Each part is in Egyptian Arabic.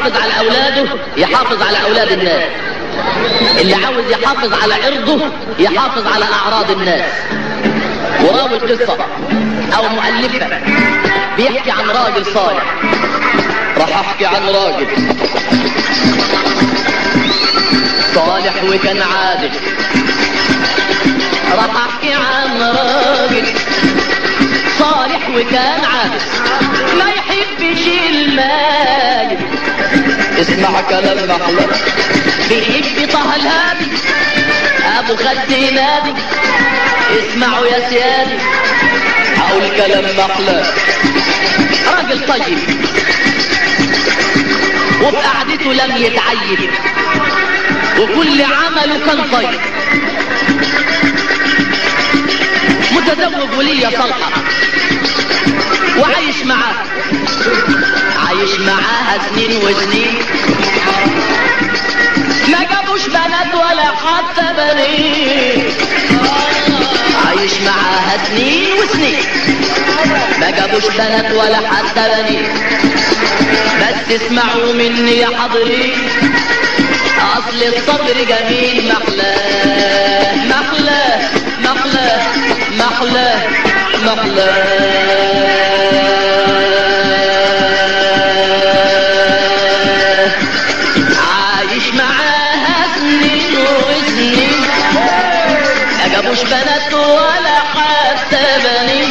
يحافظ على اولاده يحافظ على اولاد الناس اللي عاوز يحافظ على عرضه يحافظ على اعراض الناس وراوي قصة او مؤلفة بيحكي عن راجل صالح راح احكي عن راجل صالح وكان عادل راح احكي عن راجل صالح وكان عادل ما يحبش المال اسمع كلام محلى بيحب طه الهادي ابو خد نادي اسمعوا يا سيادي هقول كلام محلى راجل طيب وفي قعدته لم يتعيب وكل عمله كان طيب متزوج ولية صالحة وعايش معاها عايش معاها سنين وسنين ما جابوش بنات ولا حتى بنين عايش معاها سنين وسنين ما جابوش بنات ولا حتى بنين بس اسمعوا مني يا حضرين اصل الصبر جميل محلاه محلاه محلاه محلاه محلاه عايش معاها سنين وسنين ما جابوش بنات ولا حتى بنين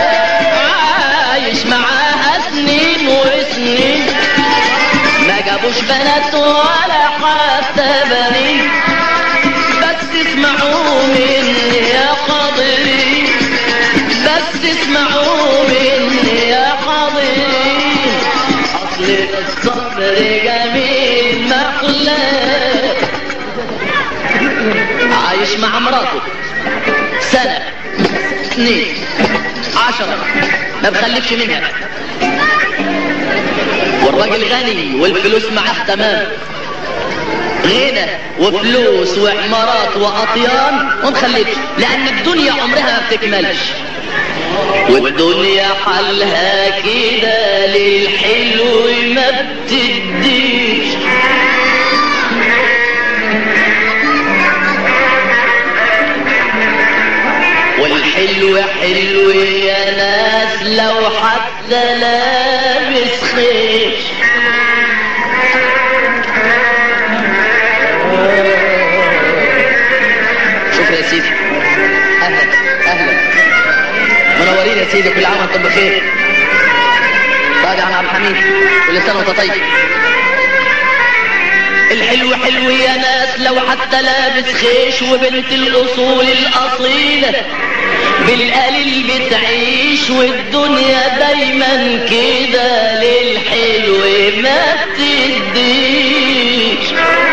عايش معاها سنين وسنين ما جابوش بنات ولا حتى بنين بس اسمعوا مني يا حاضرين بس اسمعوا مني يا حاضرين اصل الصبر جميل مخلاه عايش مع مراته سنة اثنين عشرة ما بخلفش منها والراجل غني والفلوس معاه تمام غنى وفلوس وعمارات واطيان ومخلفش لان الدنيا عمرها ما بتكملش والدنيا حالها كده للحلو ما بتديش والحلو حلو يا ناس لو حتى لابس خيش شكرا يا سيدي اهلا اهلا منورين يا سيدي كل عام وانتم بخير راجع عن عبد الحميد كل سنه وانت طيب الحلو حلو يا ناس لو حتى لابس خيش وبنت الاصول الاصيله بالقليل بتعيش والدنيا دايما كده للحلو ما بتديش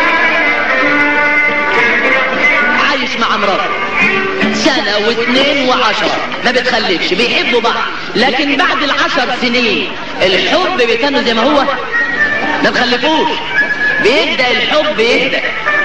عايش مع مراته سنة واثنين وعشرة ما بتخلفش بيحبوا بعض لكن بعد العشر سنين الحب بيتنوا زي ما هو ما تخلفوش بيبدأ الحب يهدى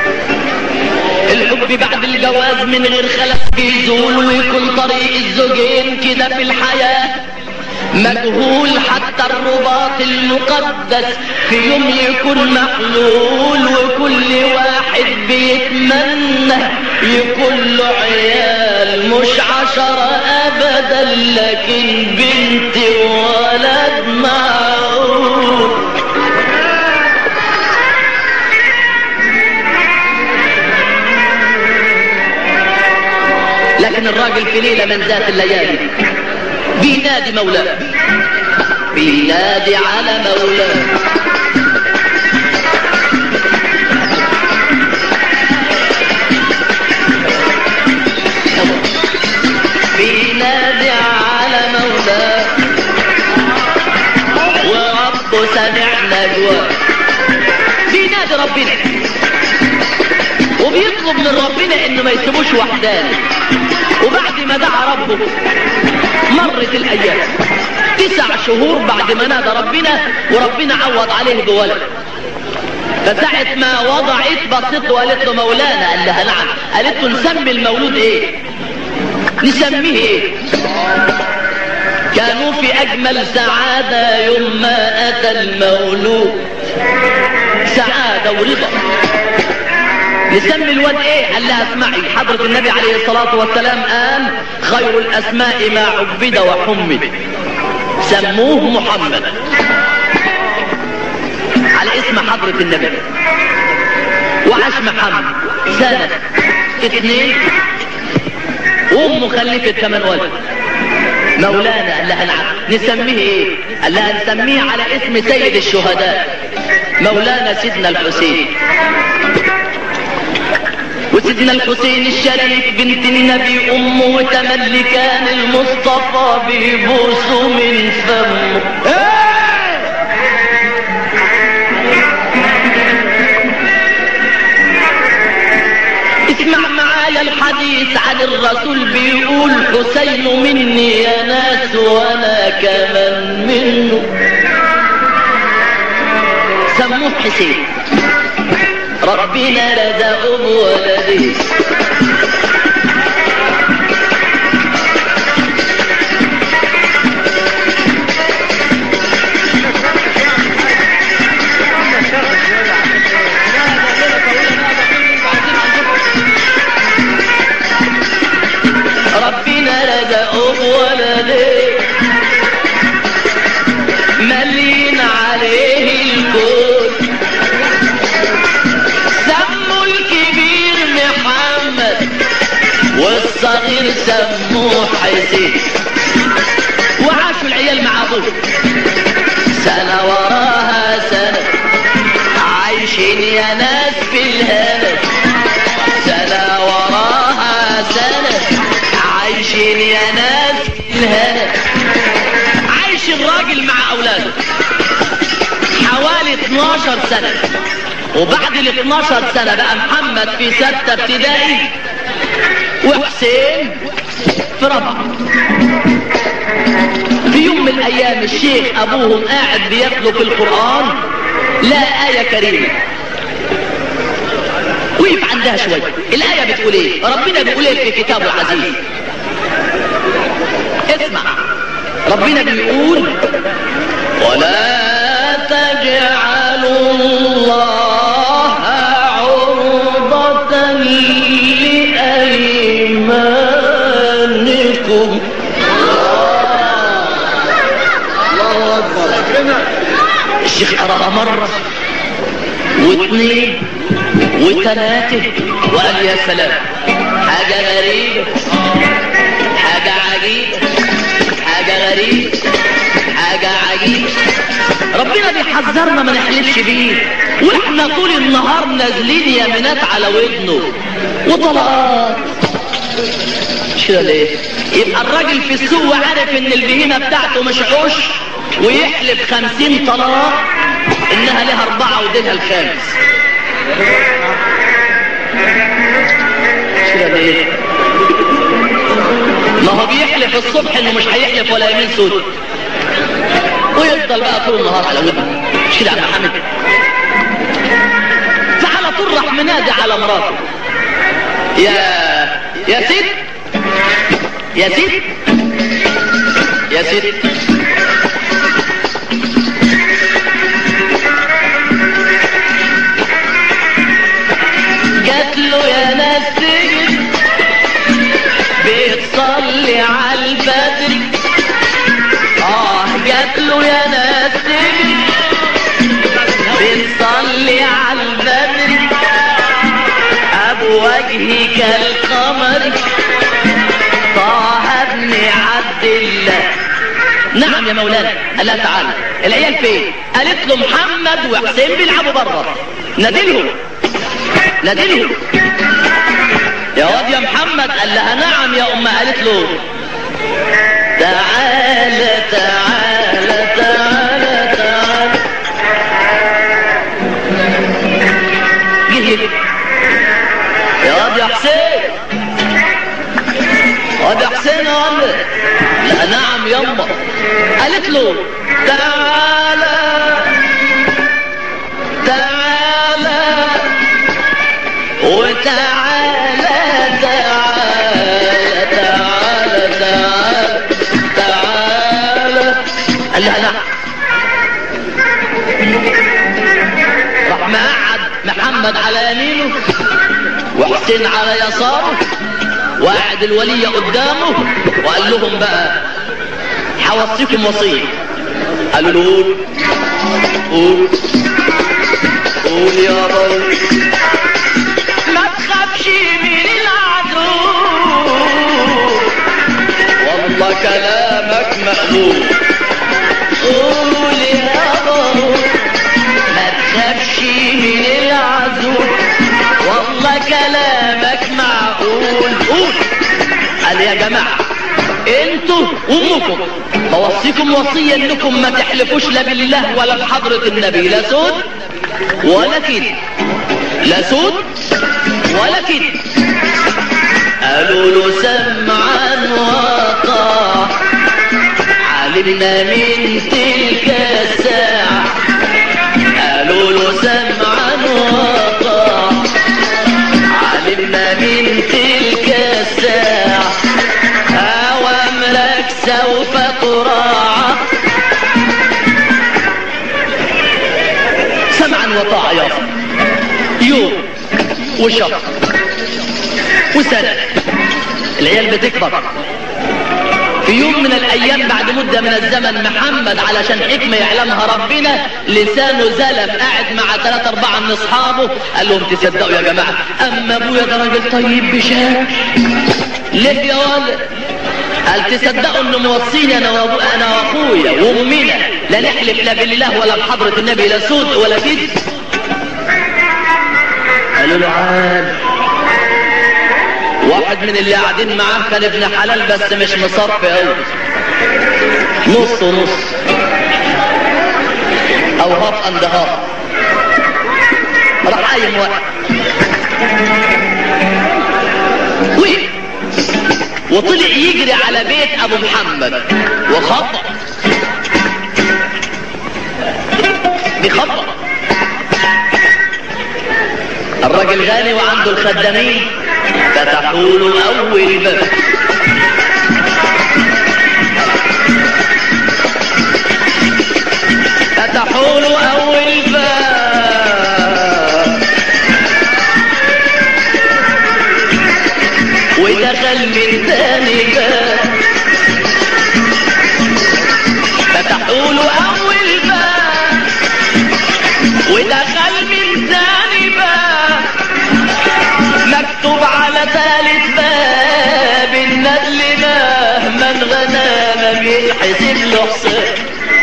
الحب بعد الجواز من غير خلف بيزول ويكون طريق الزوجين كده في الحياة مجهول حتى الرباط المقدس في يوم يكون محلول وكل واحد بيتمنى يكون له عيال مش عشرة ابدا لكن بنت وولد معقول لكن الراجل في ليلة من ذات الليالي بينادي مولاه بينادي على مولاه بينادي على مولاه وربه سمع نجواه بينادي ربنا وبيطلب من ربنا انه ما يسيبوش وحداني وبعد ما دعا ربه مرت الايام تسع شهور بعد ما نادى ربنا وربنا عوض عليه بولد فساعة ما وضعت بصيت وقالت له مولانا قال لها نعم قالت له نسمي المولود ايه نسميه ايه كانوا في اجمل سعادة يوم ما اتى المولود سعادة ورضا نسمي الواد ايه قال لها اسمعي حضرة النبي عليه الصلاة والسلام قال خير الاسماء ما عبد وحمد سموه محمد على اسم حضرة النبي وعاش محمد سنة اثنين وامه خلفت كمان ولد مولانا قال لها نعم نسميه ايه قال لها نسميه على اسم سيد الشهداء مولانا سيدنا الحسين وسيدنا الحسين الشريف بنت النبي امه تملي كان المصطفى بيبوسه من فمه اسمع معايا الحديث عن الرسول بيقول حسين مني يا ناس وانا كمان منه سموه حسين ربنا رزقه بولده ربنا رزقه بولده ملين عليه الكون سموا الكبير محمد والصغير سموه حسين وعاشوا العيال مع ابوه سنة وراها سنة عايشين يا ناس في الهنا سنة وراها سنة عايشين يا ناس في الهنا عايش الراجل مع اولاده حوالي 12 سنة وبعد ال 12 سنة بقى محمد في ستة ابتدائي وحسين في رابعة في يوم من الايام الشيخ ابوهم قاعد بيتلو في القرآن لا آية كريمة وقف عندها شوية الآية بتقول ايه ربنا بيقول ايه في كتابه العزيز اسمع ربنا بيقول ولا تجعلوا الله عرضة لأيمانكم الله أكبر الشيخ قرأها مرة واثنين وثلاثة وقال يا سلام حاجة غريبة حاجة عجيبة حاجة غريبة حاجة عجيبة ربنا بيحذرنا ما نحلفش بيه واحنا طول النهار نازلين يمينات على ودنه وطلقات مش كده ليه يبقى الراجل في السوق عارف ان البهيمة بتاعته مش عوش ويحلف خمسين طلاق انها لها اربعة ودينها الخامس مش كده ليه ما هو بيحلف الصبح انه مش هيحلف ولا يمين سود ويفضل بقى طول النهار على ودنه مش كده يا عم محمد فعلى طول راح منادي على مراته يا يا ست يا ست يا ست جات له يا ناس تجد بتصلي على البدر اه جات له يا ناس تجد بتصلي على البدر ابو وجهك القمر طه ابن عبد الله نعم يا مولانا قال لها تعالى العيال فين قالت له محمد وحسين بيلعبوا بره نادلهم نادلهم يا واد يا محمد قال لها نعم يا ام قالت له تعالى تعالى تعالى تعالى جه يا واد يا حسين واد يا حسين يا واد لا نعم يما قالت له تعالى تعالى وتعالى تعالى تعالى تعالى تعالى قال لها نعم الحسين على يساره وقاعد الولي قدامه وقال لهم بقى هوصيكم وصيه قالوا له قول قول قول يا بابا ما تخافش من العدو والله كلامك مقبول قول يا بابا ما تخافش من العدو والله كلامك معقول قول قال يا جماعة انتوا وامكم بوصيكم وصية انكم ما تحلفوش لا بالله ولا بحضرة النبي لا سود ولا كده لا سود ولا كده قالوا له سمعا وطاع علمنا من تلك الساعة قالوا له سمعا وطاع علمنا من تلك الساعة أوامرك سوف تراعى سمعا وطاعة يا رب يوم وشهر وسنة العيال بتكبر في يوم من الايام بعد مدة من الزمن محمد علشان حكمة يعلمها ربنا لسانه زلم قاعد مع ثلاثة اربعة من اصحابه قال لهم تصدقوا يا جماعة اما ابويا ده راجل طيب بشاك ليه يا ولد قال تصدقوا انه موصيني انا وابو انا واخويا وامنا لا نحلف لا بالله ولا بحضرة النبي لا سود ولا كده قالوا له عاد واحد من اللي قاعدين معاه كان ابن حلال بس مش مصرف قوي نص ونص او هاف اند هاف راح قايم واحد وقف وطلع يجري على بيت ابو محمد وخبط بيخبط الراجل غني وعنده الخدامين فتحوا له اول باب فتحوا له اول باب ودخل من ثاني باب فتحوا له اول باب ودخل من ثاني باب مكتوب على ثالث باب الندل مهما الغنام بينحسب له حساب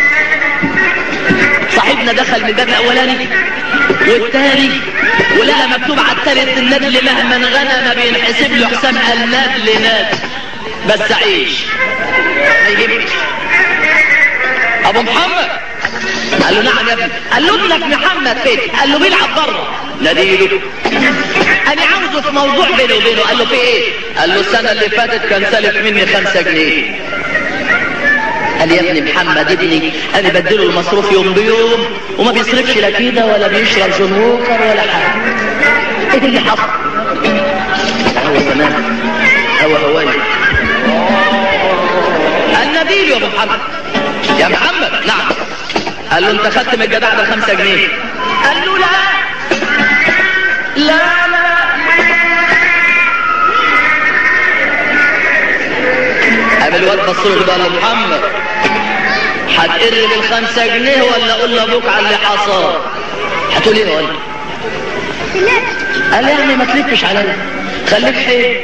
صاحبنا دخل من الباب الاولاني والتاني ولقى مكتوب على الثالث الندل مهما غنم بينحسب له حساب الندل ناد بس عيش ما يجيبش ابو محمد قال له نعم يا ابني قال له ابنك محمد فين قال له بيلعب بره ناديله انا عاوزه في موضوع بيني وبينه قال له في ايه قال له السنه اللي فاتت كان سالف مني خمسة جنيه قال يا ابني محمد ابني انا بديله المصروف يوم بيوم وما بيصرفش لا كده ولا بيشرب جنوكر ولا حاجه ايه اللي حصل هو زمان هو هواي النبيل يا ابو محمد يا محمد نعم قال له انت خدت من الجدع ده خمسة جنيه قال له لا لا لا قام الواد بص له قال له محمد هتقر بالخمسة جنيه ولا اقول لابوك على اللي حصل هتقول ايه يا ولد قال يعني ما تلفش عليا خليك حي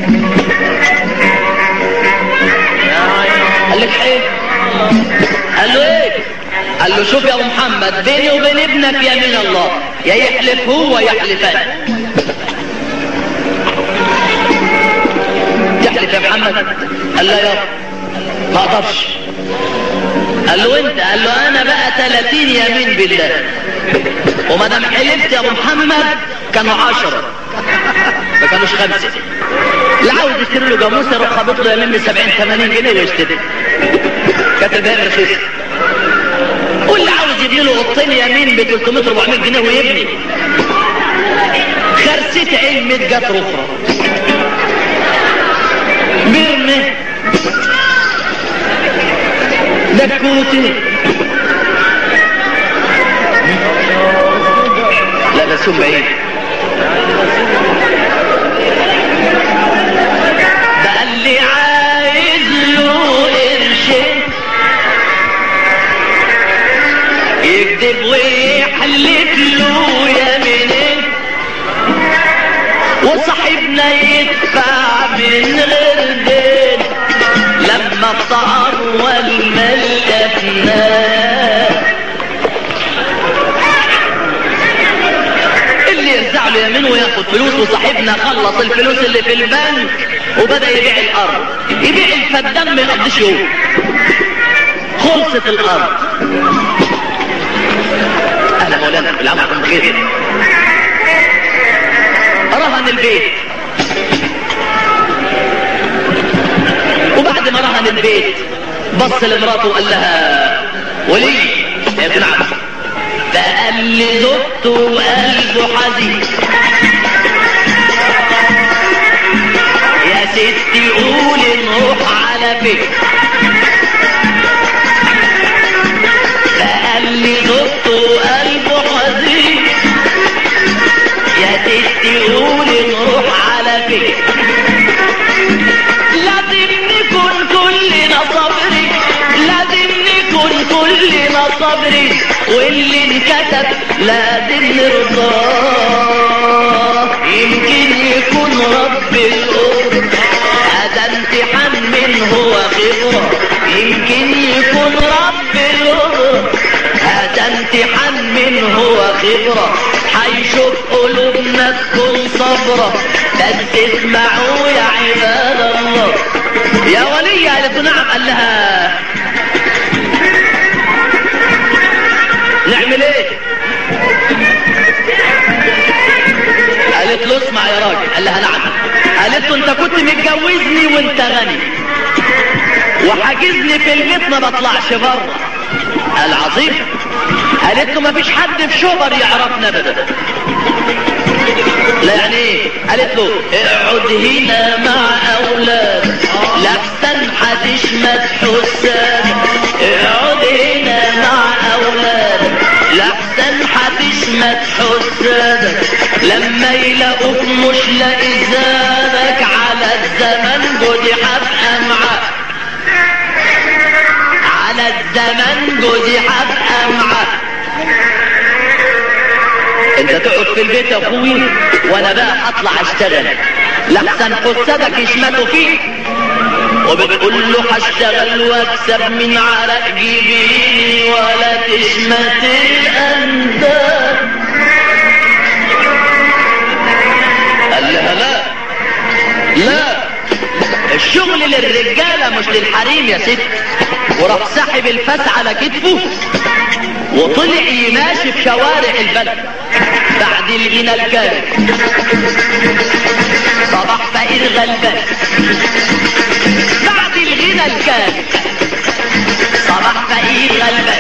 خليك حي قال له ايه قال له شوف يا ابو محمد بيني وبين ابنك يمين الله يا يحلف هو يحلف انا يحلف يا محمد قال لا يا رب ما اقدرش قال له انت قال له انا بقى 30 يمين بالله وما دام حلفت يا ابو محمد كانوا عشرة ما كانوش خمسة اللي عاوز يشتري له جاموسه يروح خابط له يمين ب 70 80 جنيه ويشتري كانت البهائم رخيصه واللي عاوز يبني له قطين يمين ب 300 400 جنيه ويبني خرسة عين 100 جتر اخرى برمه دكوتي لا ده سوم بعيد ان خلص الفلوس اللي في البنك وبدا يبيع الارض يبيع الفدان ما يقضيش يوم خلصت الارض اهلا مولانا بالعمر كن بخير رهن البيت وبعد ما رهن البيت بص لمراته وقال لها ولي يا ابن عم فقال لي زبط وقلبه حزين يا ستي قولي نروح على فين فقال لي زبط وقلبه حزين يا ستي قولي نروح على فين لازم نكون كلنا صبري لازم نكون كلنا صبري واللي انكتب لازم نرضاه يمكن يكون رب الأرض هذا امتحان من هو خبرة يمكن يكون رب الأرض هذا امتحان من هو خبرة حيشوف قلوبنا تكون صبرة بس اسمعوا يا عباد الله يا ولي قالت نعم قال لها نعمل ايه قالت له اسمع يا راجل قال لها نعم قالت له انت كنت متجوزني وانت غني وحاجزني في البيت ما بطلعش بره قال عظيم قالت له ما فيش حد في شبر يعرفنا ابدا لا يعني ايه قالت له اقعد هنا مع اولاد لحسن هتشمت حسان اقعد هنا مع اولاد لحسن هتشمت حسانك لما يلاقوك مش لاقي زانك على الزمن جودي هبقى معاك على الزمن جودي هبقى معاك انت تقعد في البيت يا اخوي وانا بقى هطلع اشتغل لحسن حسابك يشمتوا فيك وبتقول له هشتغل واكسب من عرق جبيني ولا تشمت الانداد قال لها لا لا الشغل للرجالة مش للحريم يا ست وراح ساحب الفاس على كتفه وطلع يماشي في شوارع البلد بعد الغنى الكامل صباح فقير غلبان بعد الغنى الكامل صباح فقير غلبان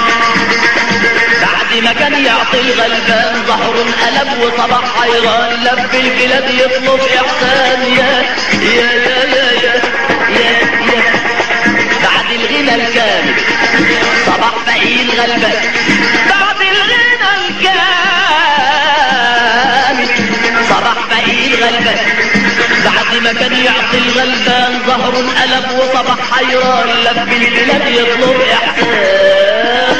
بعد ما كان يعطي الغلبان ظهر قلب وصباح حيران لف البلاد يطلب احسان يا يا يا يا يا يا, يا. بعد الغنى الكامل صباح فقير غلبان بعد الغنى الكامل صباح فقير غلبان بعد ما كان يعطي الغلبان ظهر قلب وصباح حيران لف البلاد يطلب احسان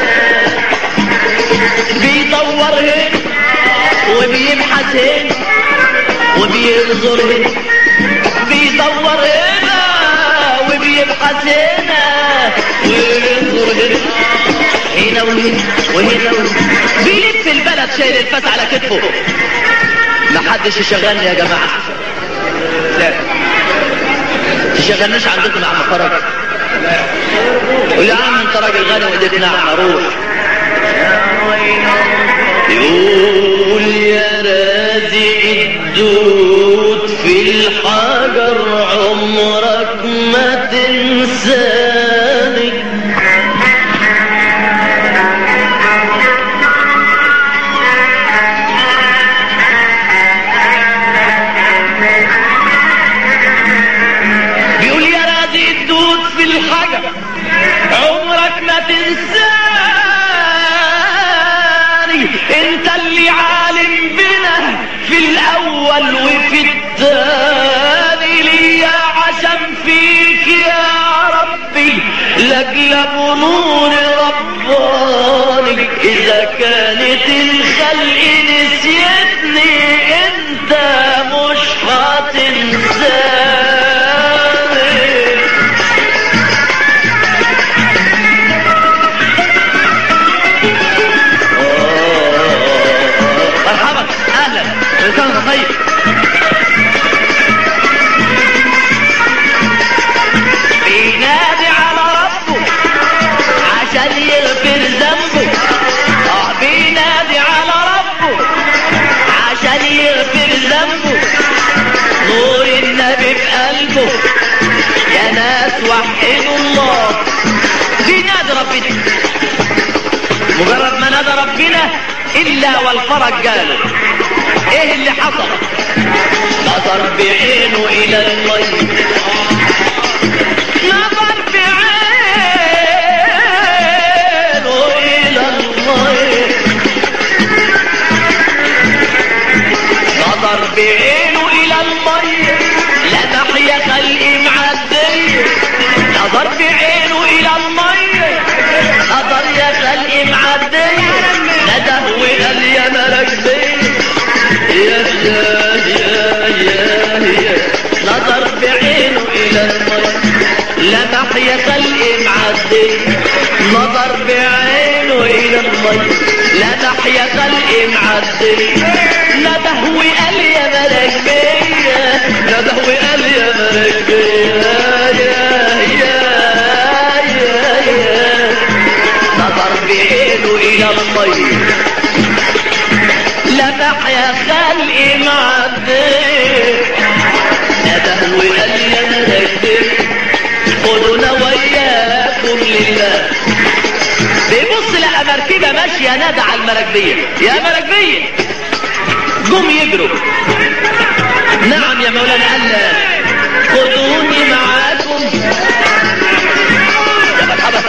بيدور هنا وبيبحث هنا وبينظر هنا بيدور هنا وبيبحث هنا وينظر هنا هنا وهنا وهنا وهنا بيلف البلد شايل الفاس على كتفه ما حدش يشغلني يا جماعه لا تشغلنيش عندكم يا عم فرج قول يا عم انت راجل غني وايديك ناعمه روح يقول يا رازق الدود في الحجر عمرك ما تنساني بيقول يا رازق الدود في الحجر عمرك ما تنساني انت اللي عالم بنا في الاول وفي الثاني ليا عشم فيك يا ربي لاجلب نور رباني اذا كانت الخلق نسيتني انت مش هتنساني مرحبا اهلا كل سنه وانت طيب ربنا مجرد ما نادى ربنا الا والفرج جاله ايه اللي حصل نظر بعينه الى المي نظر بعينه الى المي نظر بعينه الى المي لمح يا خلق معدي نظر بعينه الى المي نظر يا خلق معدي نده وقال يا ملك بي يا يا يا يا يا نظر بعينه الى المي لمح يا خلق معدي نظر بعينه الى المي لمح يا خلق معدي نده وقال يا ملك بيا نده وقال يا ملك بيا يا يا يا يا نظر بعينه الى المي لمح يا خلق معدي نده وقال يا ملك بيا خدونا وياكم لله بيبص لقى مركبة ماشية نادى على المراكبية يا مراكبية قوم يجروا نعم يا مولانا قال خدوني معاكم يا مرحبا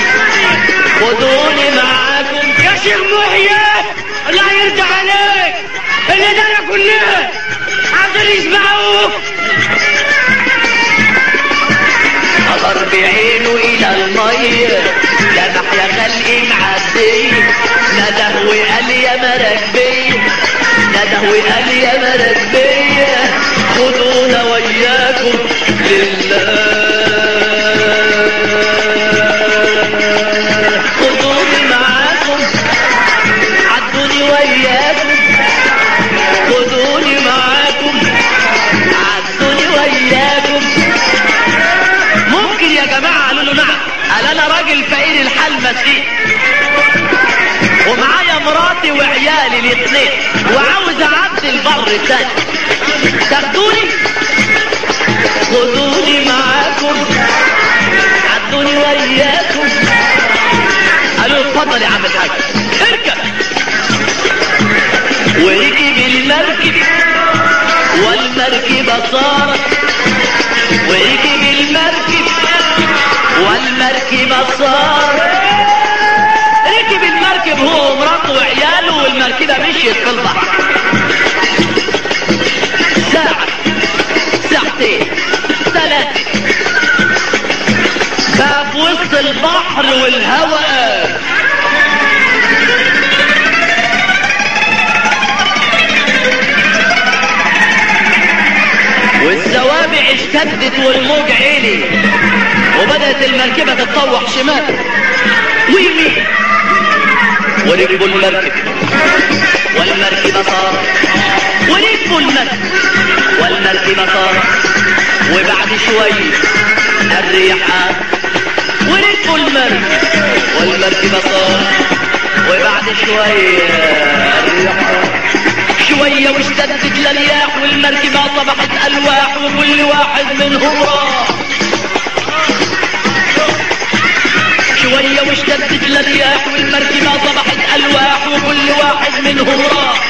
خدوني معاكم يا شيخ محيى الله يرجع عليك الإدارة كلها عايزين يسمعوك نظر بعينه الى المية لمح يا خلقي معدي نده وقال يا مراكبية نده وقال يا مراكبية خدونا وياكم لله خدوني معاكم عدوني وياكم خدوني معاكم عدوني وياكم ممكن يا جماعة قالوا له نعم قال انا راجل فقير الحال مسكين ومعايا مراتي وعيالي الاثنين وعاوز اعدي البر الثاني تاخدوني خدوني معاكم عدوني وياكم قالوا له اتفضل يا عم الحاج اركب وركب المركب والمركبة صارت وركب المركب والمركبة صارت ركب المركب هو ومراته وعياله والمركبة مشيت في البحر ساعة ساعتين ثلاثة بقى في وسط البحر والهواء والزوابع اشتدت والموج عالي وبدأت المركبة تتطوح شمال ويمين وركبوا المركب والمركبة صارت وركبوا المركب والمركبة صارت وبعد شوي الريح قام وركبوا المركب والمركبة صارت وبعد شوي الريح قام شوية واشتدت الرياح والمركبة صبحت ألواح وكل واحد منهم راح شوية واشتدت الرياح والمركبة صبحت ألواح وكل واحد منهم راح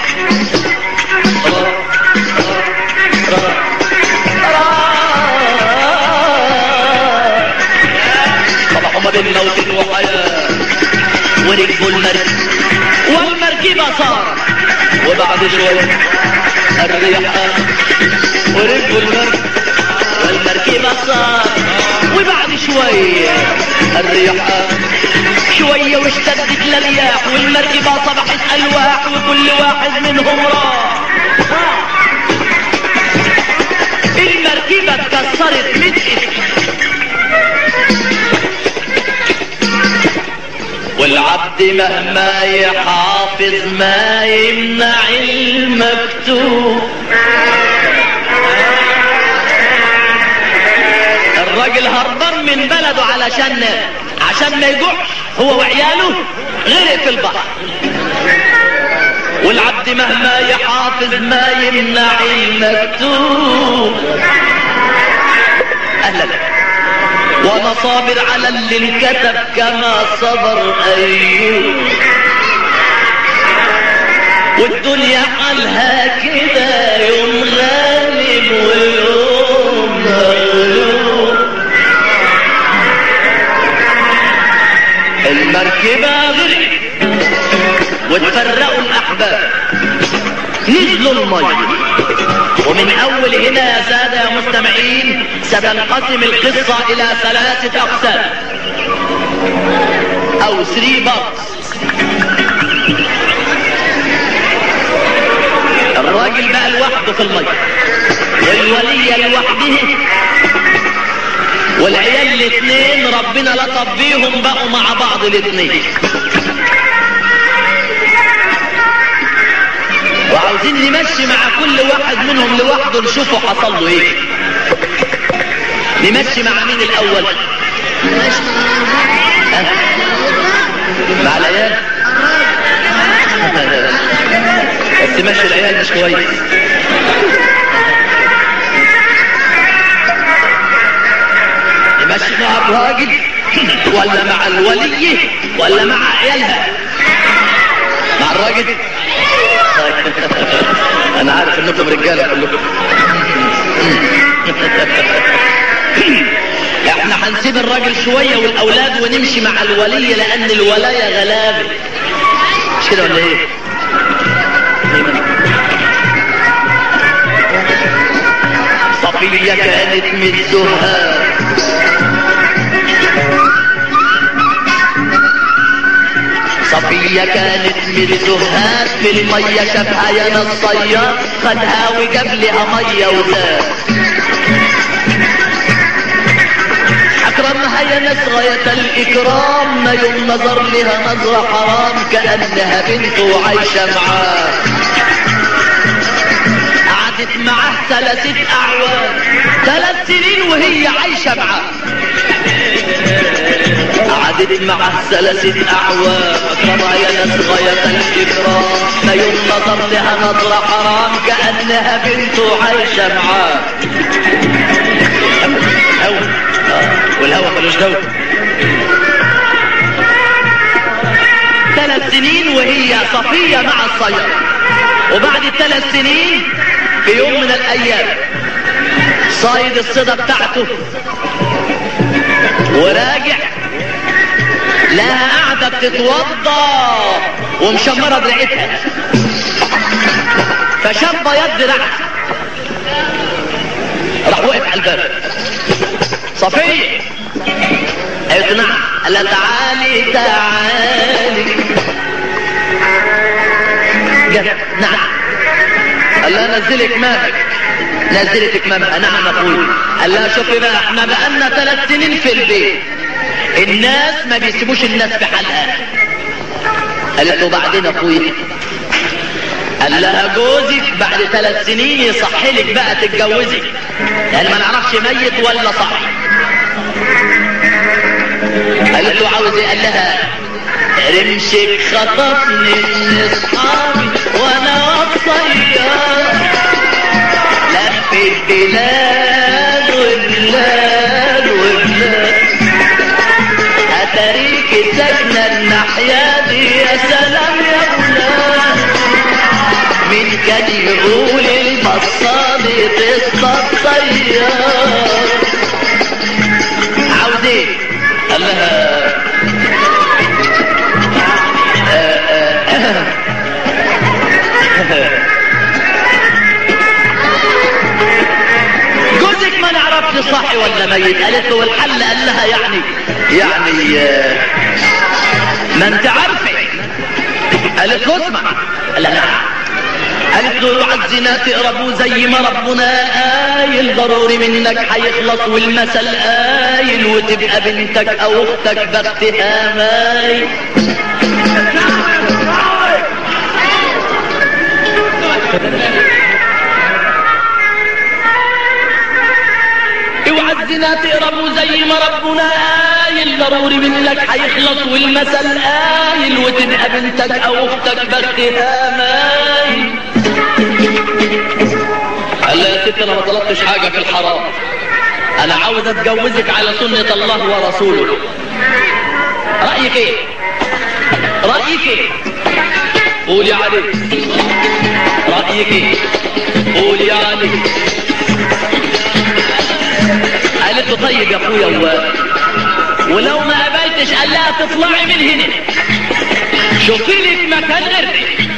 صبحوا ما بين موت وحياة وركبوا المركب والمركبة صارت وبعد شوية الريح قام وركبوا المركب والمركبة صارت وبعد شوية الريح قام شوية واشتدت الرياح والمركبة صبحت ألواح وكل واحد منهم راح المركبة اتكسرت متقت والعبد مهما يحافظ ما يمنع المكتوب الراجل هربان من بلده علشان عشان ما يجوعش هو وعياله غرق في البحر والعبد مهما يحافظ ما يمنع المكتوب اهلا وانا صابر على اللي انكتب كما صبر ايوب والدنيا حالها كده يوم غالب ويوم مغلوب المركبة غرقت وتفرقوا الأحباب نزلوا المية ومن أول هنا يا سادة يا مستمعين ستنقسم القصة إلى ثلاثة أقسام أو ثري بارتس الراجل بقى لوحده في المية والولية لوحده والعيال الاثنين ربنا لطف بيهم بقوا مع بعض الاثنين وعاوزين نمشي مع كل واحد منهم لوحده نشوفه حصل له ايه نمشي مع مين الاول ها؟ مع العيال بس ماشي العيال مش كويس نمشي مع الراجل ولا مع الولي ولا مع عيالها مع الراجل انا عارف انكم رجاله كلكم احنا هنسيب الراجل شويه والاولاد ونمشي مع الولي لان الولايه غلابه مش كده ولا ايه صفية كانت من الزهاد صفية كانت من الزهاد في المية شافها يا نصياد خدها وجاب لها مية وزاد أكرمها يا ناس غاية الإكرام ما يوم نظر لها نظرة حرام كأنها بنته عايشة معاه قعدت معاه ثلاثة أعوام ثلاث سنين وهي عايشة معاه قعدت معاه ثلاثة أعوام أكرمها يا ناس غاية الإكرام ما يوم نظر لها نظرة حرام كأنها بنته عايشة معاه هوا آه، والهوا ملوش دولة ثلاث سنين وهي صفية مع الصياد وبعد الثلاث سنين في يوم من الأيام صايد الصيدة بتاعته وراجع لها قاعدة بتتوضى ومشمرة دراعتها فشاف بياض دراعها راح وقف على الباب صفية قالت له نعم قال لها تعالي تعالي جت نعم قال لها نزلي كمامك نزلت كمامها نعم اخوي قال لها شوفي بقى احنا بقالنا ثلاث سنين في البيت الناس ما بيسيبوش الناس في حالها قالت له بعدين اخوي قال لها جوزك بعد ثلاث سنين يصحي لك بقى تتجوزي يعني ما نعرفش ميت ولا صحي قالت له عاوز ايه قال لها رمشك خطفني من اصحابي وانا الصياد لف البلاد وبلاد وبلاد اتريك ساكنه الناحيه دي يا سلام يا ولاد مين كان يقول المصادي تصطاد طيار عاوز ايه قال لها جوزك ما نعرفش صحي ولا ميت قالت له والحل قال لها يعني يعني آه، ما انت عارفه قالت له اسمع قال لها نعم قالت له اوعى الزنا تقربوا زي ما ربنا قايل ضروري منك هيخلص والمثل قايل وتبقى بنتك او اختك بختها مايل اوعى الزنا تقربوا زي ما ربنا قايل ضروري منك هيخلص والمثل قايل وتبقى بنتك او اختك بختها مايل قال لها يا ست انا ما طلبتش حاجه في الحرام انا عاوز اتجوزك على سنة الله ورسوله رأيك ايه رأيك ايه قولي علي رأيك ايه قولي علي قالت له طيب يا اخويا و... ولو ما قبلتش قال لها تطلعي من هنا شوفي لك مكان غيري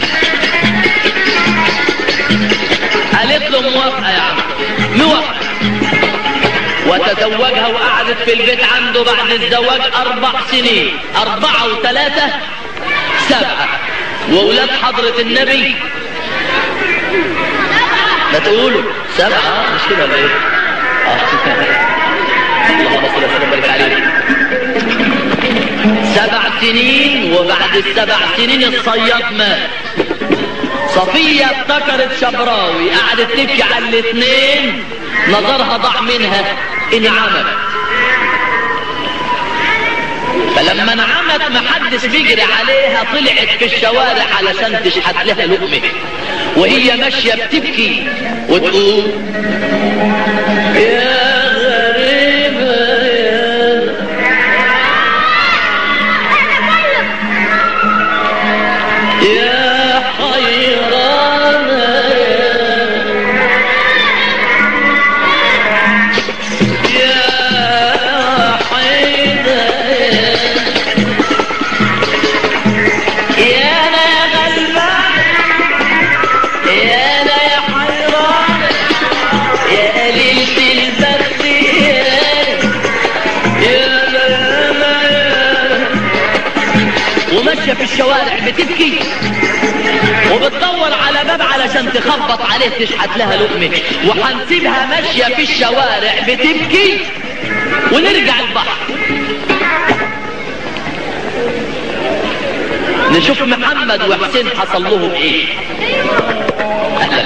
قالت له موافقه يا عم موافقه وتزوجها وقعدت في البيت عنده بعد الزواج اربع سنين اربعة وثلاثة سبعة واولاد حضرة النبي ما تقولوا سبعة مش كده ولا ايه اللهم صل وسلم وبارك عليه سبع سنين وبعد السبع سنين الصياد مات صفية افتكرت شبراوي قعدت تبكي على الاثنين نظرها ضاع منها انعمت فلما انعمت محدش بيجري عليها طلعت في الشوارع علشان تشحت لها لقمة وهي ماشية بتبكي وتقول يا غريبة يا يا حيرانة يا حيرانة يا انا غلبان يا انا يا حيران يا قليلة البخت يا انا يا انا يا وماشية في الشوارع بتبكي وبتدور على باب علشان تخبط عليه تشحت لها لقمة وهنسيبها ماشية في الشوارع بتبكي ونرجع البحر نشوف محمد وحسين حصل لهم ايه أهلا.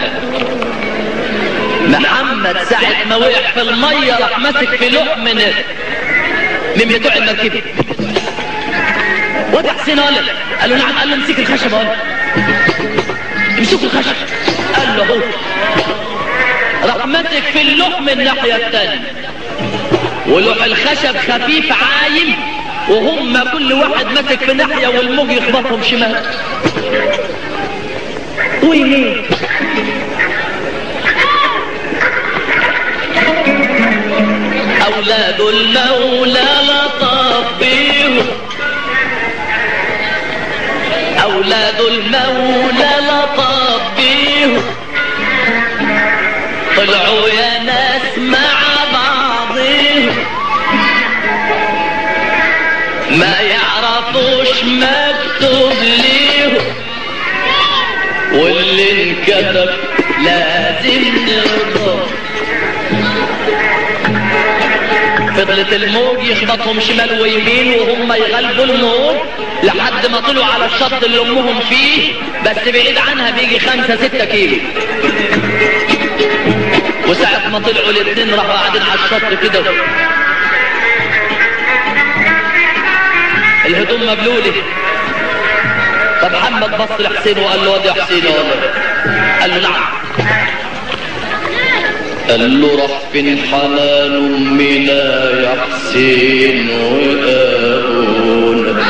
محمد ساعة ما وقع في المية راح ماسك في لق من من بتوع المركبة واد حسين قال له قال له نعم قال له امسك الخشب قال امسك الخشب قال له هو راح ماسك في اللوح من الناحية التانية ولوح الخشب خفيف عايم وهم كل واحد ماسك في ناحية والموج يخبطهم شمال ويمين أولاد المولى لطف بيهم أولاد المولى لطف بيهم طلعوا يا ناس مع بعضهم ما يعرفوش مكتوب ليهم واللي انكتب لازم نرضى فضلت الموج يخبطهم شمال ويمين وهم يغلبوا الموج لحد ما طلعوا على الشط اللي امهم فيه بس بعيد عنها بيجي خمسة ستة كيلو وساعة ما طلعوا الاثنين راحوا قاعدين على الشط كده الهدوم مبلولة فمحمد بص لحسين وقال له واد يا حسين يا ولد قال له نعم قال له راح فين حنان امنا يا حسين وابونا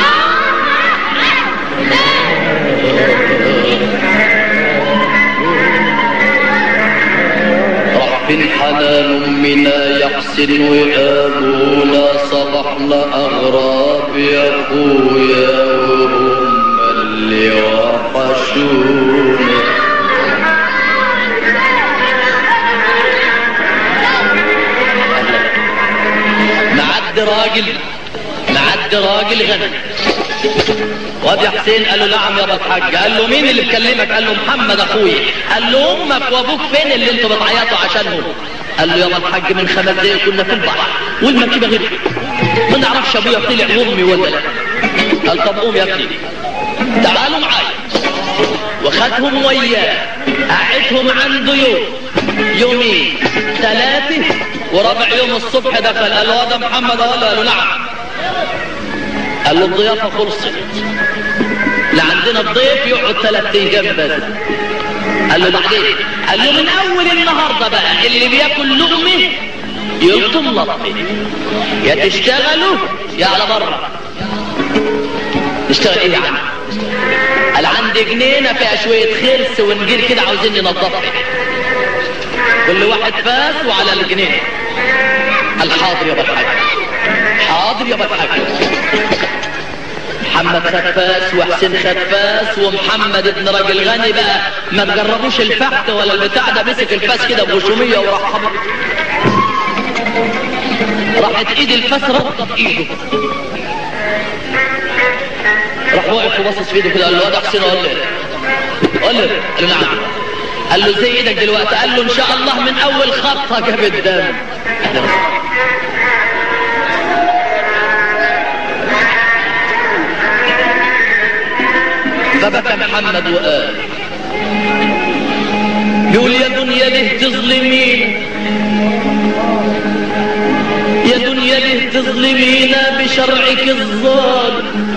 راح فين حنان امنا يا حسين وابونا صبحنا اغراب يا اخويا وهم اللي وحشونا معد راجل معد راجل غني واد يا حسين قال له نعم يا ابو الحاج قال له مين اللي بكلمك قال له محمد اخويا قال له امك وابوك فين اللي انتوا بتعيطوا عشانهم قال له يا ابو الحاج من خمس دقايق كنا في البحر والمركبه غير ما نعرفش ابويا طلع وامي ولا لا قال طب قوم يا ابني تعالوا معايا وخدهم وياه قعدهم عنده يوم يومين ثلاثة ورابع يوم الصبح دخل قال له هذا محمد ولا قال له نعم قال له الضيافة خلصت لا عندنا الضيف يقعد ثلاث ايام بس قال له بعدين قال له من اول النهارده بقى اللي بياكل لقمه يلطم لطمي يا تشتغلوا يا على بره نشتغل ايه يا عم قال عندي جنينه فيها شويه خرس ونجير كده عاوزين ننضفها كل واحد فاس وعلى الجنينه قال حاضر يا الحاج حاضر يا الحاج محمد خفاس وحسين خفاس ومحمد ابن راجل غني بقى ما تجربوش الفحت ولا البتاع ده مسك الفاس كده بغشوميه وراح خبط راحت ايد الفاس ربطت ايده راح واقف وباصص في ايده كده قال له واد حسين قول لي قول لي قال له نعم قال له زي ايدك دلوقتي قال له ان شاء الله من اول خطه جاب الدم فبكى محمد وقال يقول يا دنيا ليه تظلمين يا دنيا ليه تظلمينا بشرعك الظالم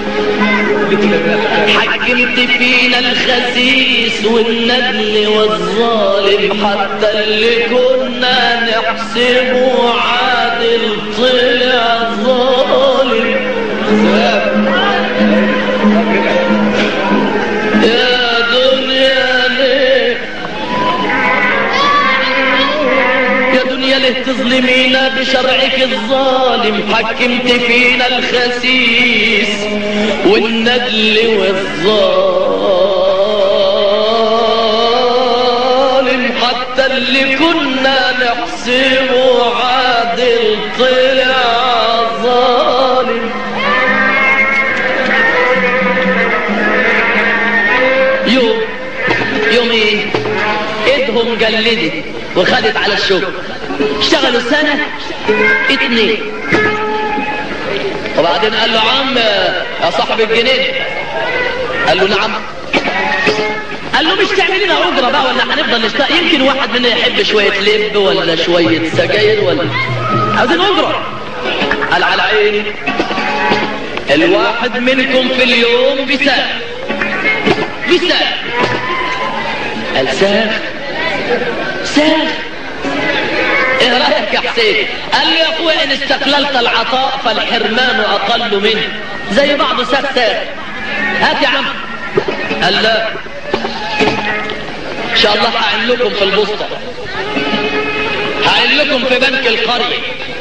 حكمت فينا الخسيس والندل والظالم حتى اللي كنا نحسبه عادل طلع ظالم يا دنيا ليه يا دنيا ليه تظلمينا بشرعك الظالم حكمت فينا الخسيس والندل والظالم حتى اللي كنا نحسبه عادل طلع ظالم يوم يوم ايه ايدهم جلدت وخدت على الشغل اشتغلوا سنة اتنين وبعدين قال له عم يا صاحب الجنين قال له نعم قال له مش تعمل لنا اجره بقى ولا هنفضل نشتغل يمكن واحد منا يحب شويه لب ولا شويه سجاير ولا عاوزين اجره قال على عيني الواحد منكم في اليوم بساعه بساعه قال ساخ ساخ ايه رايك يا حسين قال لي يا اخويا ان استقللت العطاء فالحرمان اقل منه زي بعض ساخ ساخ هات يا عم قال لا ان شاء الله هعين لكم في البسطة هعين لكم في بنك القرية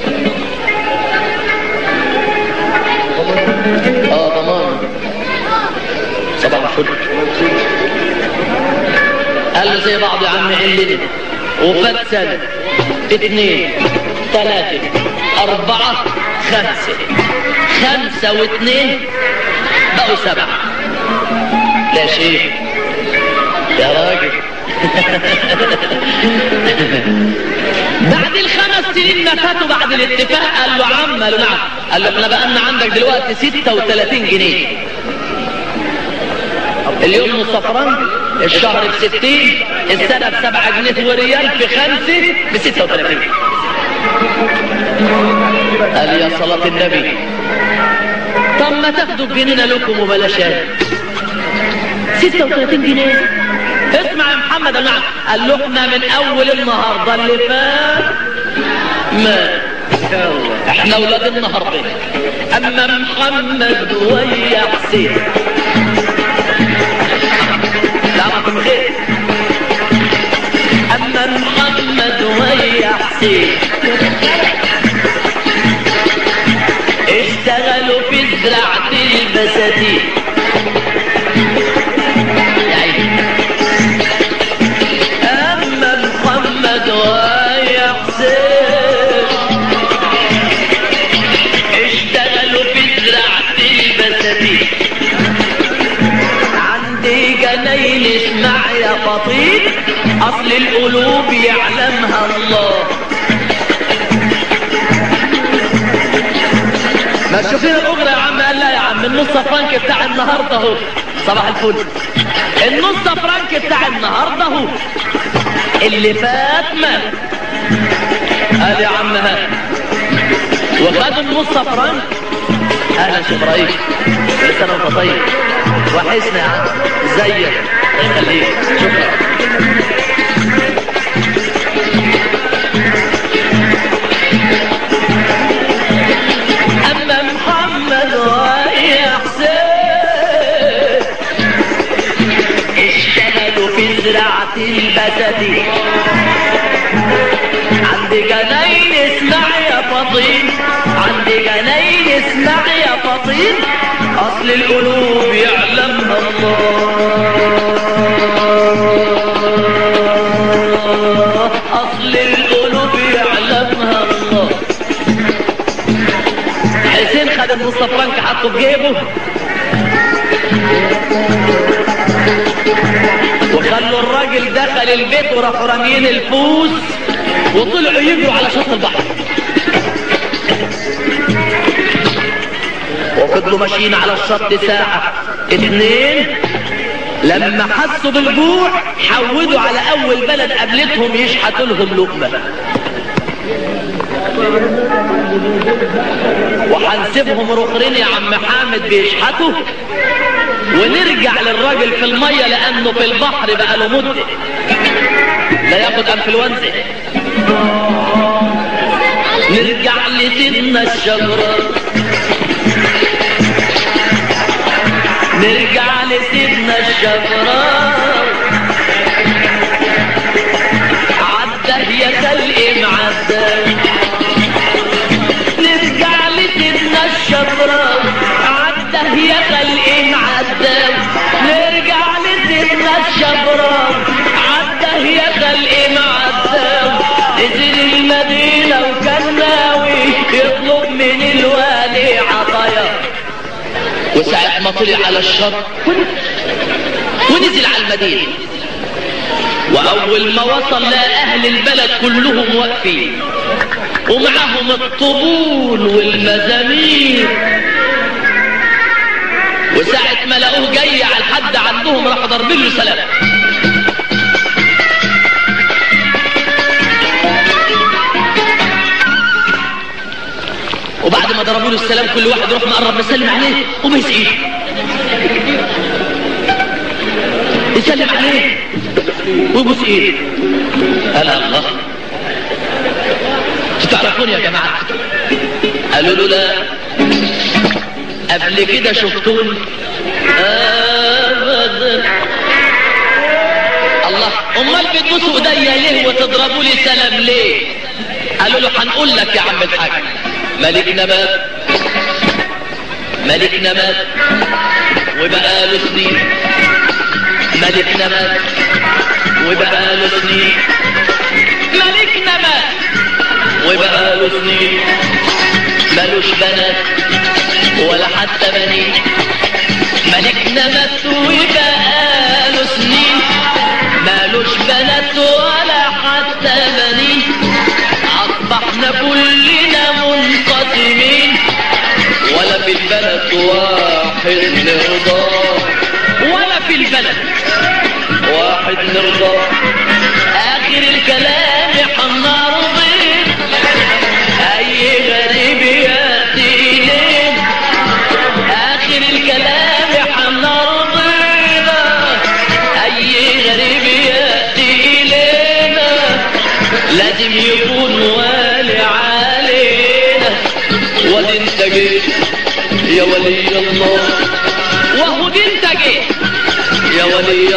اه ضمان صباح الفل قال له زي بعض يا عم علني وفات سنة اثنين ثلاثة أربعة خمسة خمسة واثنين بقوا سبعة لا شيء يا راجل بعد الخمس سنين ما فاتوا بعد الاتفاق قال له عم قال له نعم قال له احنا بقى لنا عندك دلوقتي 36 جنيه اليوم نص فرنك الشهر ب 60 السنة ب 7 جنيه وريال في خمسة ب 36 قال يا صلاة النبي طب ما تاخدوا الجنينة لكم وبلاش 36 جنيه اسمع يا محمد نعم قال له احنا من اول النهارده اللي فات ما احنا اولاد النهارده اما محمد ويا حسين دعوكم خير اما محمد ويا حسين اشتغلوا في زراعة البساتين يا عيني اما محمد ويا حسين اشتغلوا في زراعة البساتين عندي جناين اسمع يا فطير اصل القلوب يعلمها الله ما تشوفين الاجره يا عم قال لا يا عم النص فرنك بتاع النهارده اهو صباح الفل النص فرنك بتاع النهارده اهو اللي فات مات قال يا عم هات وخدوا النص فرنك اهلا شيخ ابراهيم كل سنه وانت طيب وحشنا يا عم ازيك الله يخليك شكرا وزرعت البساتين عندي جناين اسمع يا فطين عندي جناين اسمع يا فطين اصل القلوب يعلمها الله اصل القلوب يعلمها الله حسين خد النص فرنك حطه في جيبه وخلوا الراجل دخل البيت وراحوا راميين الفوس وطلعوا يجروا على شط البحر وفضلوا ماشيين على الشط ساعة اتنين لما حسوا بالجوع حودوا على اول بلد قابلتهم يشحتوا لهم لقمة وهنسيبهم رخرين يا عم حامد بيشحتوا ونرجع للراجل في المية لانه في البحر بقى له مدة لا ياخد انفلونزا نرجع لسيدنا الشجرة نرجع لسيدنا الشجرة عدى يا خلق معدى نرجع لسيدنا الشجرة عدى يا خلق معدى نرجع لسيدنا الشجرة عدى يا خلق معدى نزل المدينة وكان ناوي يطلب من الوالي عطايا وساعة ما طلع على الشط ونزل على المدينة وأول ما وصل لقى أهل البلد كلهم واقفين ومعهم الطبول والمزامير وساعة ما لقوه جاي على الحد عندهم راح ضربين له سلام وبعد ما ضربوا له السلام كل واحد يروح مقرب مسلم عليه وما يسقيه يسلم عليه ويبوس ايده قال الله تعرفون يا جماعة قالوا له لا قبل كده شفتون ابدا الله امال بتبوسوا ايديا ليه وتضربوا لي سلام ليه قالوا له هنقول لك يا عم الحاج ملكنا مات ملكنا مات وبقى له سنين ملكنا مات وبقى له سنين ملكنا مات وبقى له سنين ملوش بنات ولا حتى بنين ملكنا مات وبقى له سنين مالوش بنات ولا حتى بنين اصبحنا كلنا منقسمين ولا في البلد واحد نرضى ولا في البلد واحد نرضى اخر الكلام حنرضي اي غريب ياتي الينا اخر الكلام حنرضينا اي غريب ياتي الينا لازم يكون والي علينا ودي انت جيت يا ولي الله وهو دي انت جيت يا ولي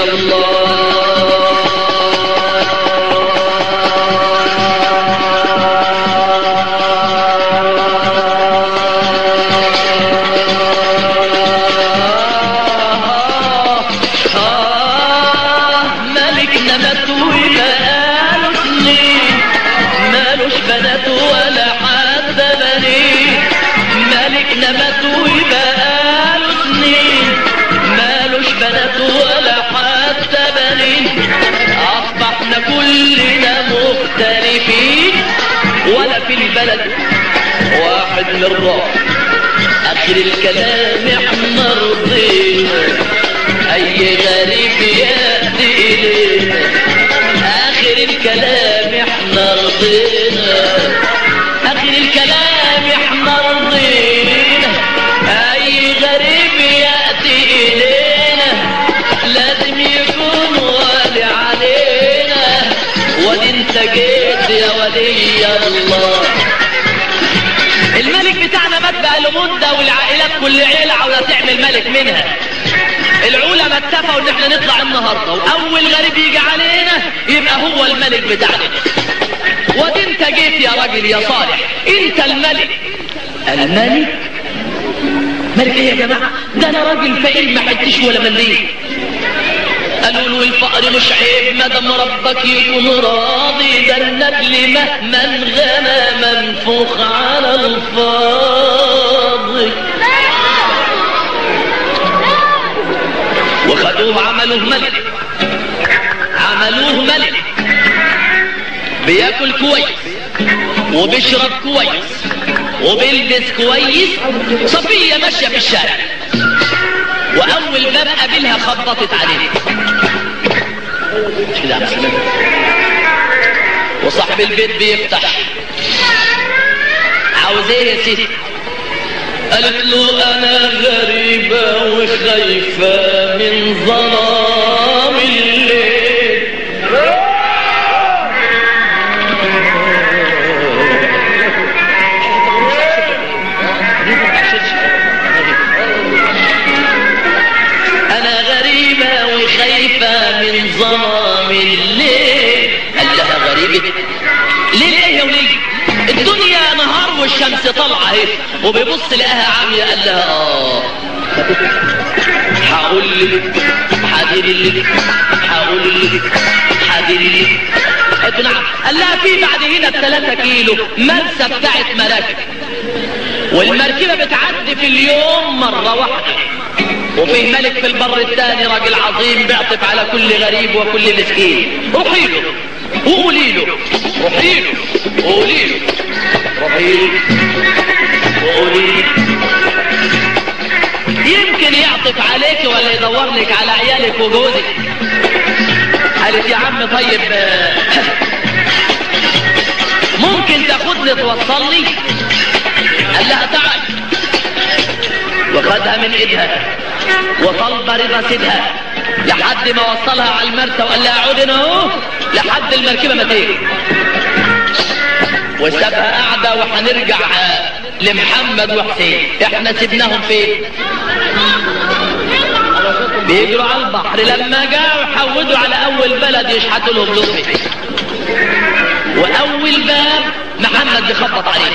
الله آه ملكنا مات وبقاله سنين مالوش بنات ولا حتى بنين ملكنا مات وبقاله سنين مالوش بنات ولا حتى بنين أصبحنا كلنا مختلفين ولا في البلد واحد نرضى آخر الكلام احنا رضينا أي غريب يأتي إلينا آخر الكلام احنا رضينا آخر الكلام احنا رضينا أي غريب يأتي إلينا لازم يكون والي علينا ودي انت جيت يا ولي الله الملك بتاعنا مات بقى له مده والعائلات كل عيله عاوزه تعمل ملك منها العلماء اتفقوا ان احنا نطلع النهارده واول غريب يجي علينا يبقى هو الملك بتاعنا ودي انت جيت يا راجل يا صالح انت الملك الملك ملك ايه يا جماعه ده انا راجل فقير ما حدش ولا مليم قالوا له الفقر مش عيب ما دام ربك يكون راضي ده النبل مهما انغنى منفوخ على الفاضي وخدوه عملوه ملك عملوه ملك بياكل كويس وبيشرب كويس وبيلبس كويس صفية ماشية في الشارع وأول باب قابلها خبطت عليه كده يا مسلم. وصاحب البيت بيفتح عاوز ايه يا سيدي قالت له انا غريبة وخايفة من ظلام الليل انا غريبة وخايفة من ظلام الليل قال لها غريبة ليه ايه يا ولي الدنيا نهار والشمس طالعة اهي وبيبص لقاها عامية قال لها اه هقول لك هدير لك هقول لك هدير لك قلت نعم قال لها في بعد هنا بثلاثة كيلو مرسى بتاعت مراكب والمركبة بتعدي في اليوم مرة واحدة وفيه ملك في البر الثاني راجل عظيم بيعطف على كل غريب وكل مسكين روحي له وقولي له روحي له وقولي له روحي له وقولي له يمكن يعطف عليك ولا يدور لك على عيالك وجوزك قالت يا عم طيب آه، ممكن تاخدني توصلني قال لها تعال وخدها من ايدها وطلب رضا سيدها لحد ما وصلها على المرسى وقال لها عود هنا اهو لحد المركبه ما تيجي وسابها قاعده وهنرجع آه، لمحمد وحسين احنا سيبناهم فين بيجروا على البحر لما جاءوا حودوا على اول بلد يشحتوا لهم لقمه واول باب محمد بيخبط عليه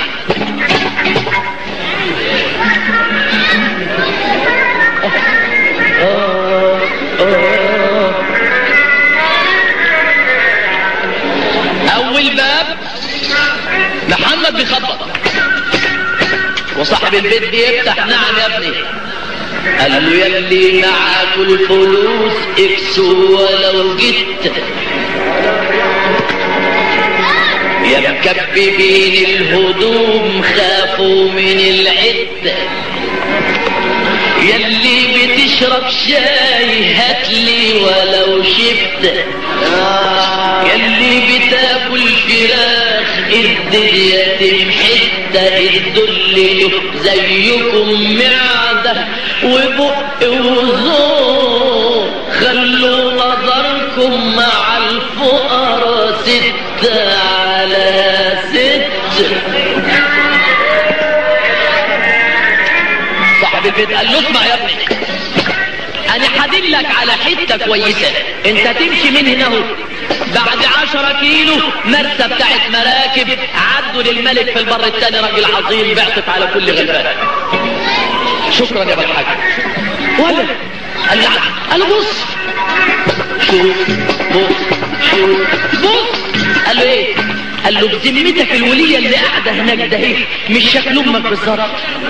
اول باب محمد بيخبط وصاحب البيت بيفتح نعم يا ابني قال له يلي معاك الفلوس اكسوا ولو جيت يا مكببين الهدوم خافوا من العد يلي بتشرب شاي هاتلي ولو شفت يلي بتاكل فراخ الدنيا تمحت الدل زيكم معدة وبق وزور خلوا نظركم مع الفقراء ستة على ست صاحب البيت قال له اسمع يا ابني انا هدلك على حته كويسه انت تمشي من هنا اهو بعد عشرة كيلو مرسى بتاعت مراكب عدوا للملك في البر الثاني راجل عظيم بيعطف على كل غلبان شكرا يا ابو الحاج ولا قال له قال له بص شوف بص شوف بص قال له ايه قال له بذمتك الولية اللي قاعدة هناك ده ايه مش شكل امك بالظبط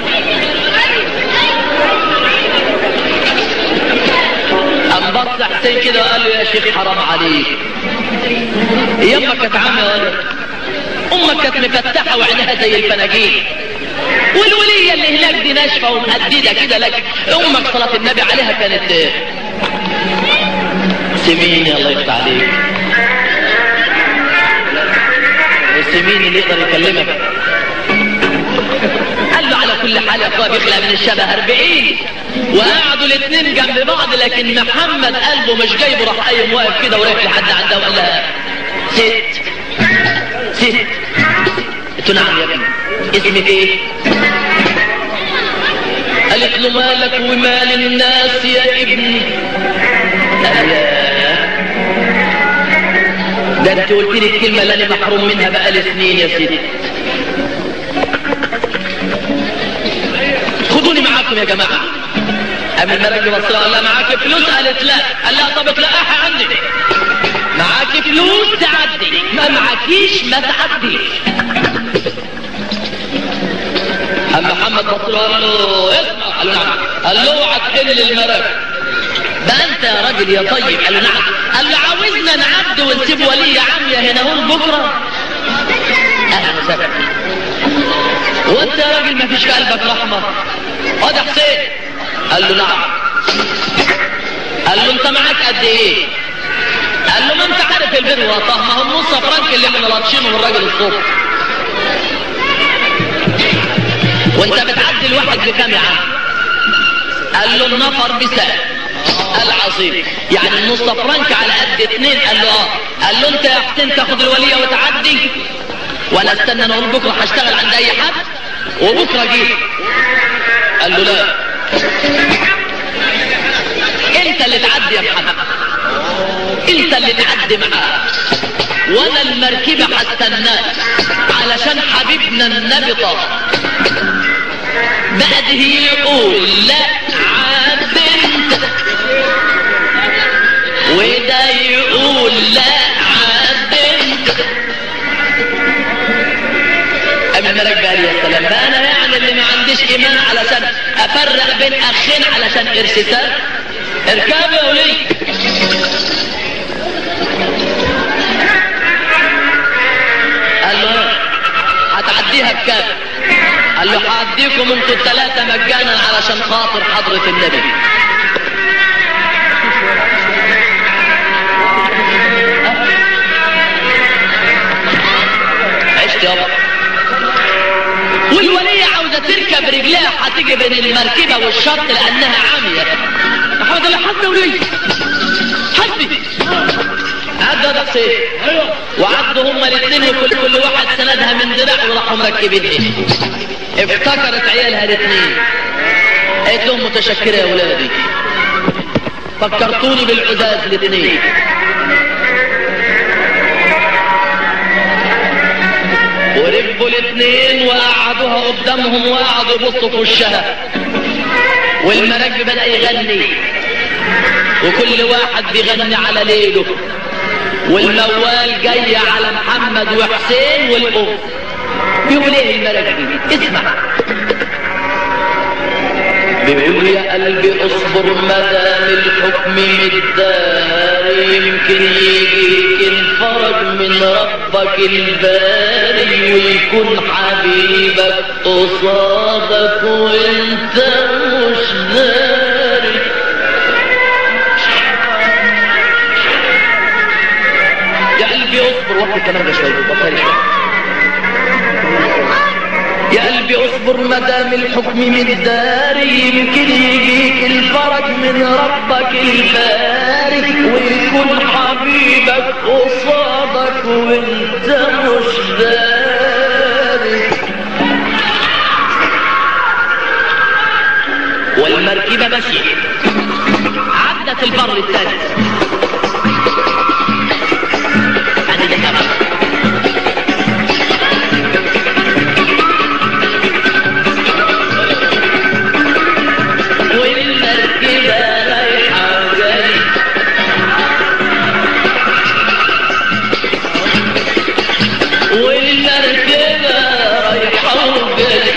قام بص حسين كده وقال له يا شيخ حرام عليك يمك كانت عامة يا ولد امك كانت مفتحة وعينها زي الفناجيل والولية اللي هناك دي ناشفة ومهددة كده لك امك صلاة النبي عليها كانت سميني الله يفتح عليك وسميني اللي يقدر يكلمك قال له على كل حال يا اخويا بيخلق من الشبه 40 وقعدوا الاثنين جنب بعض لكن محمد قلبه مش جايبه راح قايم واقف كده ورايح لحد عندها وقال لها ست ست قلت له نعم يا ابني اسمك ايه؟ قال قالت له مالك ومال الناس يا ابني قال ياه ده انت قلت لي الكلمه اللي انا محروم منها بقالي سنين يا سيدي خدوني معاكم يا جماعه قام المراكب بص لها قال لها معاك فلوس قالت لا قال لها طب اتلقاها عندي معاك فلوس تعدي ما معكيش ما تعديش أم محمد بص له قال له اسمع قال له نعم قال له اوعى تحل المراكب ده انت يا راجل يا طيب قال له نعم قال له عاوزنا نعدي ونسيب ولي عمية هنا هون بكره اهلا وسهلا وانت يا راجل ما فيش في قلبك رحمه اه ده حسين قال له نعم قال له انت معاك قد ايه قال له ما انت عارف البر وطه ما هو نص فرنك اللي من لطشينه من الراجل الصبح وانت بتعدي الواحد بكام يا عم قال له النفر بسعر قال عظيم يعني النص فرنك على قد اتنين قال له اه قال له انت يا حسين تاخد الولية وتعدي وانا استنى انا اقول بكره هشتغل عند اي حد وبكره جيت قال له لا انت اللي تعدي يا محمد انت اللي تعدي معاه وانا المركبة هستناك علشان حبيبنا النبي طه بعده يقول لا عاد انت وده يقول لا عاد انت أم الملك قال يا سلام ده انا يعني اللي ما عنديش ايمان علشان افرق بين اخين علشان ارشسات اركب يا ولي قال له هتعديها بكام قال له هعديكم انتوا الثلاثة مجانا علشان خاطر حضرة النبي عشت يابا والولية عاوزة تركب رجلها هتيجي بين المركبة والشط لأنها عامية محمد الله حد ولي حدي عدوا ده حسين وعدوا هما الاثنين وكل كل واحد سندها من دراع وراحوا مركبين افتكرت عيالها الاثنين قالت لهم متشكرة يا ولادي فكرتوني بالعزاز الاثنين وركبوا الاثنين وقعدوها قدامهم وقعدوا يبصوا في وشها والمراكب بدأ يغني وكل واحد بيغني على ليله والموال جاي على محمد وحسين والأم بيقول ايه المراكب اسمع بيقول يا قلبي اصبر مدام الحكم مدار يمكن يجيك الفرج من ربك الباري ويكون حبيبك قصادك وانت مش داري يا قلبي اصبر وقت الكلام ده شويه بطل شويه يا قلبي اصبر مدام الحكم من الدار يمكن يجيك الفرج من ربك الباري ويكون حبيبك قصادك وانت مش داري والمركبة ماشية عدت البر الثاني ادي ده كمان والمركبة رايحة جاي والمركبة رايحة وجاي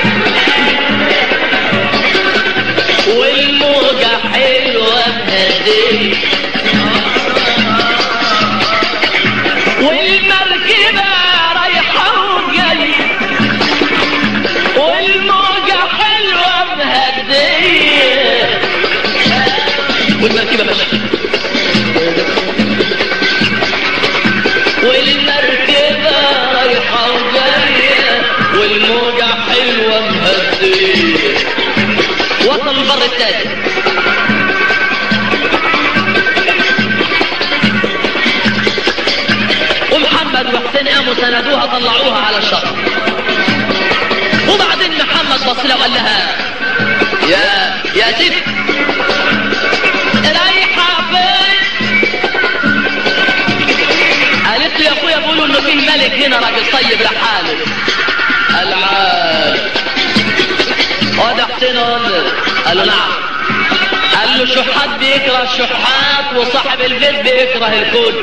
والموجة حلوة مهدية والمركبة رايحة وجاي والموجة حلوة مهدية والمركبة ماشية والمركبة رايحة وجاية والموجة حلوة مهدية وصل البر التاني ومحمد وحسين قاموا سندوها طلعوها على الشط وبعدين محمد بص لها وقال لها يا يا ست رايحة فين قالت له يا اخويا بيقولوا انه في ملك هنا راجل طيب لحاله قال عال هو ده حسين قال قال له نعم قال له شحات بيكره الشحات وصاحب البيت بيكره الكل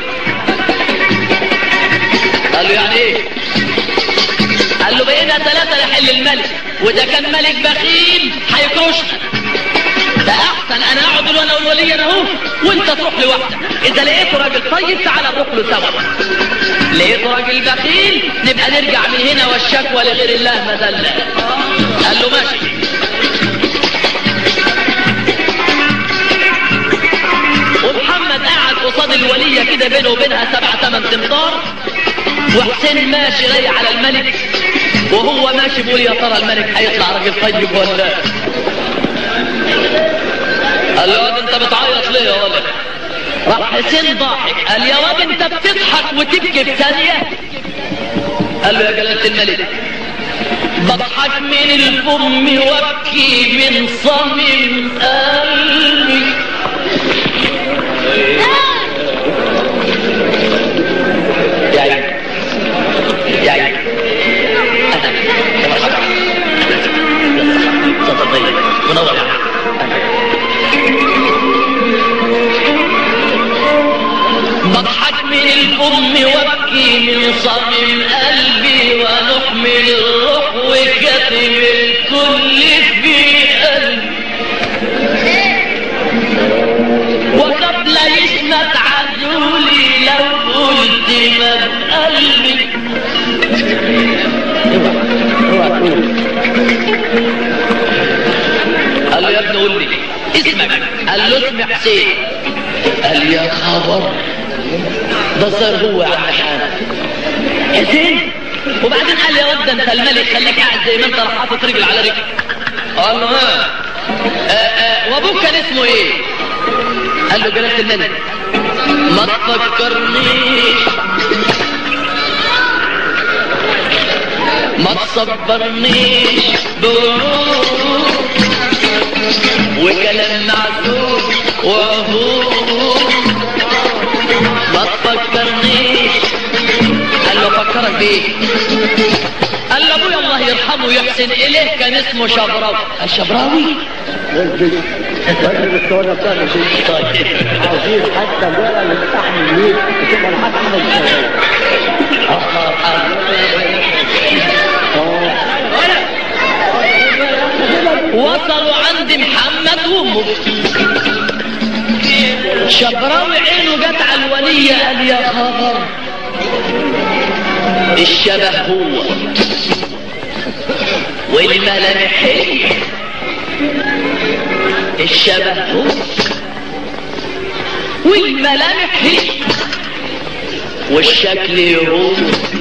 قال له يعني ايه قال له بقينا ثلاثة لحل الملك وإذا كان ملك بخيل هيكرشنا ده أحسن أنا أقعد وأنا والولي أنا أهو وأنت تروح لوحدك إذا لقيت راجل طيب تعال نروح له سوا لقيت راجل بخيل نبقى نرجع من هنا والشكوى لغير الله مذلة قال له ماشي ومحمد قاعد قصاد الولية كده بينه وبينها سبع ثمان تمطار وحسين ماشي رايح على الملك وهو ماشي بيقول يا ترى الملك هيطلع راجل طيب ولا لا قال له واد انت بتعيط ليه يا ولد راح حسين ضاحك قال يا واد انت بتضحك وتبكي في ثانيه قال له يا جلالة الملك بضحك من الفم وابكي من صميم قلبي يا عيني يا عيني انا يا مرحبا تفضل منور بضحك من الفم وابكي من صميم قلبي ونحمل الروح وكتم الكل في قلبي وقبل يسمت عدولي لو قلت ما بقلبي قال له يا ابني قول لي اسمك قال له اسمي حسين قال يا خبر ده صار هو يا عم حامد حسين وبعدين قال يا ود انت الملك خليك قاعد زي ما انت راح حاطط رجل على رجل قال له ها آه، آه، وابوك كان اسمه ايه قال له جلالة الملك ما تفكرنيش ما تصبرنيش بوعود وكلام معزول وهو ما تفكرنيش قال له فكرك بايه قال له ابويا الله يرحمه يحسن اليه كان اسمه شبراوي الشبراوي والجد والجد الصورة بتاعنا شيء طيب عاوزين حتى الورقة اللي بتحمل مين بتبقى لحد احمد الشباب الله يرحمه وصلوا عند محمد وامه شبراوي عينه جت على الولية قال يا خبر الشبه هو والملامح هي الشبه هو والملامح هي والشكل هو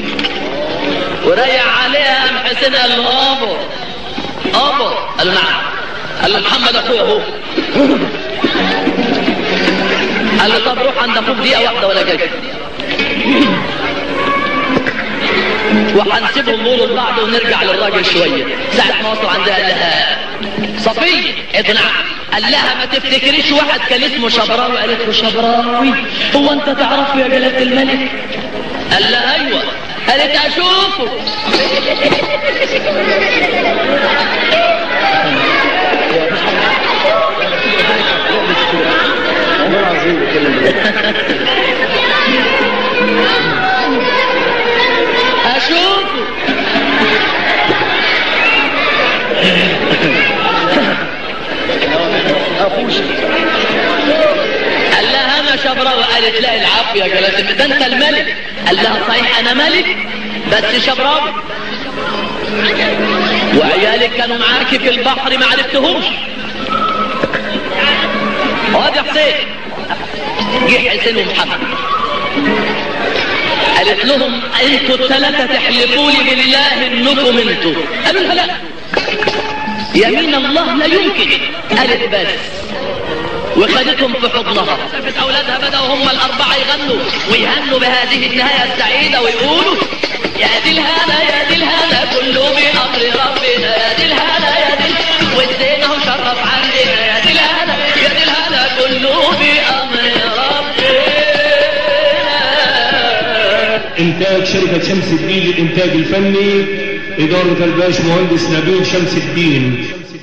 وريح عليها ام حسين قال له ابو ابو قال له نعم قال له محمد اخويا اهو قال له طب روح عند اخوك دقيقه واحده ولا جاي وهنسيبهم نقولوا لبعض ونرجع للراجل شويه ساعه ما وصلوا عندها قال لها صفيه قالت نعم قال لها ما تفتكريش واحد كان اسمه شبراوي قالت له شبراوي هو انت تعرفه يا جلاله الملك قال لها ايوه قالت اشوفه والله العظيم الكلام ده اشوفه افوش قال لها انا شبراوي قالت لا العفو يا جلاله الملك ده انت الملك قال لها صحيح انا ملك بس شبراوي وعيالك كانوا معاكي في البحر ما عرفتهمش واد يا حسين جه حسين ومحمد قالت لهم انتوا الثلاثه تحلفوا لي بالله انكم انتوا قالوا لها لا يمين الله لا يمكن قالت بس وخدتهم في حضنها شافت اولادها بدأوا هم الاربعه يغنوا ويهنوا بهذه النهايه السعيده ويقولوا يا دي الهنا يا دي الهنا كله بامر ربنا يا دي الهنا يا دي والزين اهو شرف عندنا يا إنتاج شركة شمس الدين للإنتاج الفني إدارة الباش مهندس نبيل شمس الدين